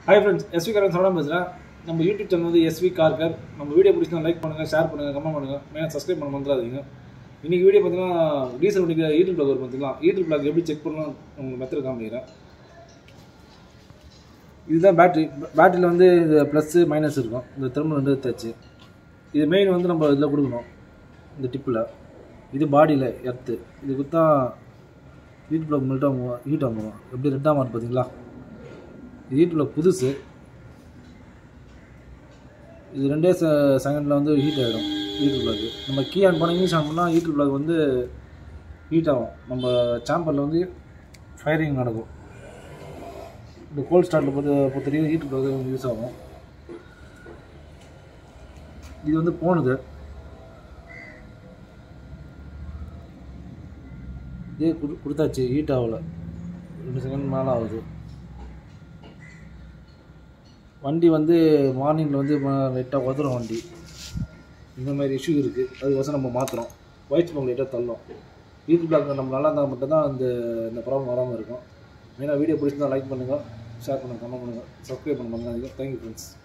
hi friends SV காரன் சரவணன் பேசுகிறேன் நம்ம யூடியூப் சேனல் வந்து எஸ்வி கார்கர் நம்ம வீடியோ பிடிச்சினா லைக் பண்ணுங்கள் ஷேர் பண்ணுங்கள் கமெண்ட் பண்ணுங்கள் மேலே சப்ஸ்கிரைப் பண்ண மறந்துடாதீங்க இன்றைக்கி வீடியோ பார்த்தீங்கன்னா டீசல் வண்டிக்கு ஈட்டில் பிளாக் வரும் பார்த்துக்கலாம் ஈட்டில் பிளாக் எப்படி செக் பண்ணலாம் உங்களுக்கு மெத்தட் காமிக்கிறேன் இதுதான் பேட்ரி பேட்டரியில் வந்து இது ப்ளஸ்ஸு மைனஸ் இருக்கும் இந்த திரும்ப ரெண்டு எடுத்தாச்சு இது மெயின் வந்து நம்ம இதில் கொடுக்கணும் இந்த டிப்பில் இது பாடியில் எர்த்து இது கொடுத்தா ஹீட் பிளாக் மெல்ட் ஆகும் ஹீட் ஆகும் எப்படி ரெட்டாக மாறும் பார்த்தீங்களா இது ஹீட் பிளாக் புதுசு இது ரெண்டே செ செகண்டில் வந்து ஹீட் ஆகிடும் ஹீட் பிளாக் நம்ம கீ ஆன் பண்ணி இங்கிலீஷ் ஆன் பண்ணால் ஹீட் பிளாக் வந்து ஹீட் ஆகும் நம்ம சாம்பரில் வந்து ஃபயரிங் நடக்கும் இந்த கோல்ட் ஸ்டார்ட்டில் பொறுத்த பொறுத்த வரைக்கும் ஹீட் பிளாக் யூஸ் ஆகும் இது வந்து போனது இதே கொடு கொடுத்தாச்சு ஹீட் ஆகலை ரெண்டு செகண்ட் மேலே ஆகுது வண்டி வந்து மார்னிங்கில் வந்து லைட்டாக உதறும் வண்டி இந்த மாதிரி இஷ்யூ இருக்குது அதுக்கோசரம் நம்ம மாற்றுறோம் ஒயிட் ஸ்மோக் லைட்டாக தள்ளும் ஹீட் பிளாக் நம்ம நல்லா இருந்தால் மட்டும்தான் இந்த இந்த ப்ராப்ளம் வராமல் இருக்கும் மெயினாக வீடியோ பிடிச்சிருந்தா லைக் பண்ணுங்கள் ஷேர் பண்ணுங்கள் கமெண்ட் பண்ணுங்கள் சப்ஸ்கிரைப் பண்ண பண்ணுங்கள் தேங்க்யூ ஃப்ரெண்ட்ஸ்